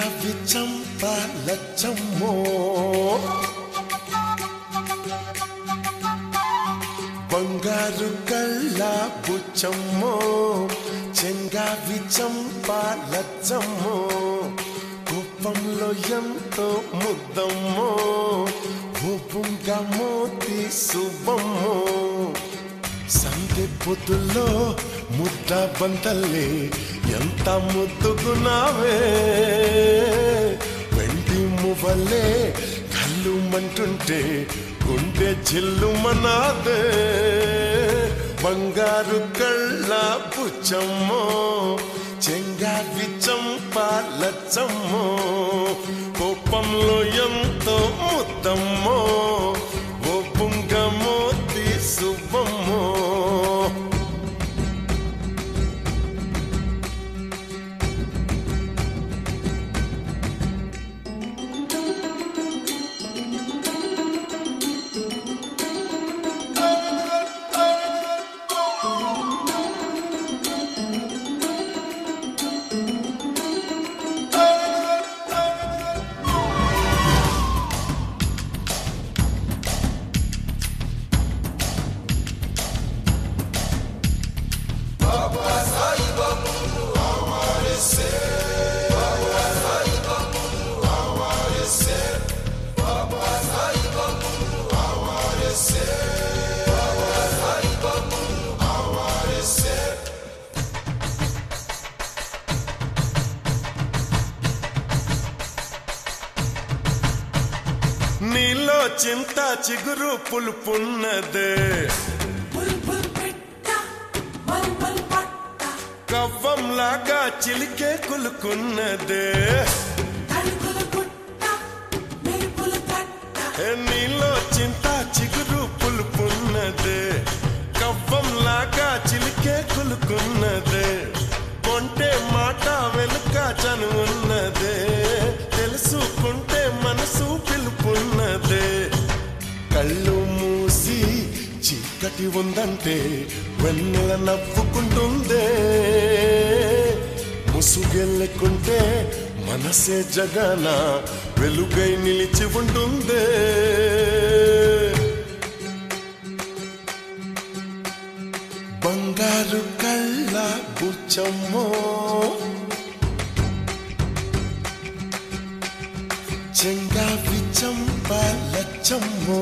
చెంగావి చంప లచ్చమ్మో బంగారు కళ్ళ బుచ్చమ్మో చెంగావి చంప లచ్చమ్మో కుప్పంలో ఎంతో ముద్దమ్మో భూపుంగా మోతి శుభమ్మో సందె పొద్దుల్లో ముద్ద బంతల్లే ఎంత ముద్దుగున్నావే వెండి మువ్వలే కళ్ళు మంటుంటే గుండె జిల్లు మనాదే బంగారు కళ్ళ పుచ్చమ్మో చెంగావి చంప లచ్చమ్మో కోపంలో ఎంతో ముద్దమ్మో ఓ పుంగమోతి శుభమ్మో నీలో చింత చిగురు పులుపున్నదే బుల్బుల్ పెట్ట బల్బల్ పట్ట కవ్వంలాగా చిలికే కులుకున్నదే తడుకుల గుట్ట మెరుపుల తట్ట ఏ నీలో చింత చిగురు పులుపున్నదే కవ్వంలాగా చిలికే కులుకున్నదే కొంటే మాట వెనుక చనువున్నదే తెలుసుకుంటే మనసు పిలుపున్నదే కళ్ళు మూసి చీకటి ఉందంటే వెన్నెల నవ్వుకుంటుందే ముసుగెళ్ళకుంటే మనసే జగన వెలుగై నిలిచి ఉంటుందే బంగారు కళ్ళ బుచ్చమ్మో చెంగావి చంప లచ్చమ్మో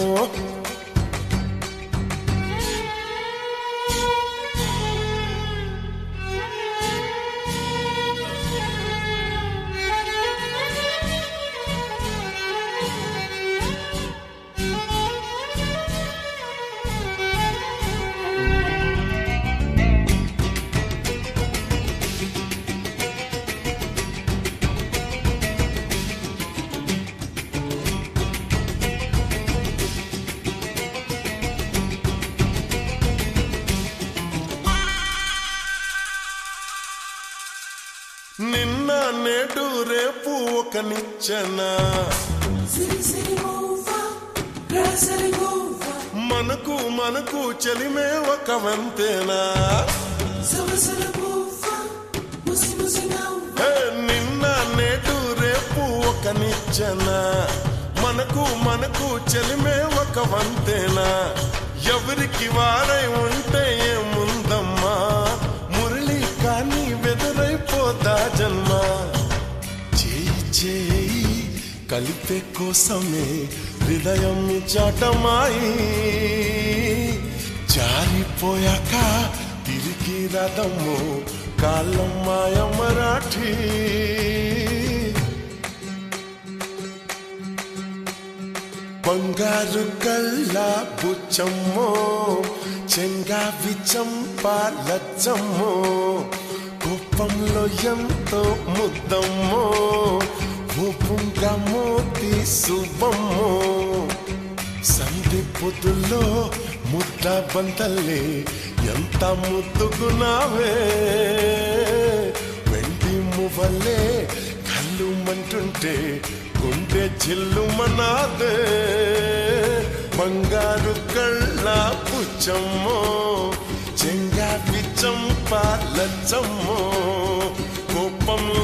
నిన్న నేడు రేపు ఒక నిచ్చెన సిరి సిరి మూవ రసరి గోవ మనకు మనకు చెలిమే ఒక వంతేనా సవసర పూవ ముసి ముసి నవ్వ హే, నిన్న నేడు రేపు ఒక నిచ్చెన మనకు మనకు చెలిమే ఒక వంతేనా ఎవరికి వారై ఉంటే ఏముందమ్మా మురళి కానీ వెదురైపోతా జన్మ చేయి చేయి కలిపే కోసమే హృదయం చాటమాయి జారిపోయాక తిరిగి రథము కాలం మాయ మరాఠీ బంగారు కళ్ళ బుచ్చమ్మో చెంగావి చంప లచ్చమ్మో కుప్పంలో ఎంతో ముద్దమ్మో భూపుంగా మోతి శుభమ్మో సంధి పొద్దుల్లో ముద్ద బంతల్లే ఎంత ముద్దుగున్నావే వెండి మువ్వలే కళ్ళు మంటుంటే గుండె జిల్లు మనాదే బంగారు కళ్ళ పుచ్చమ్మో చెంగావి చంప లచ్చమ్మో కోపంలో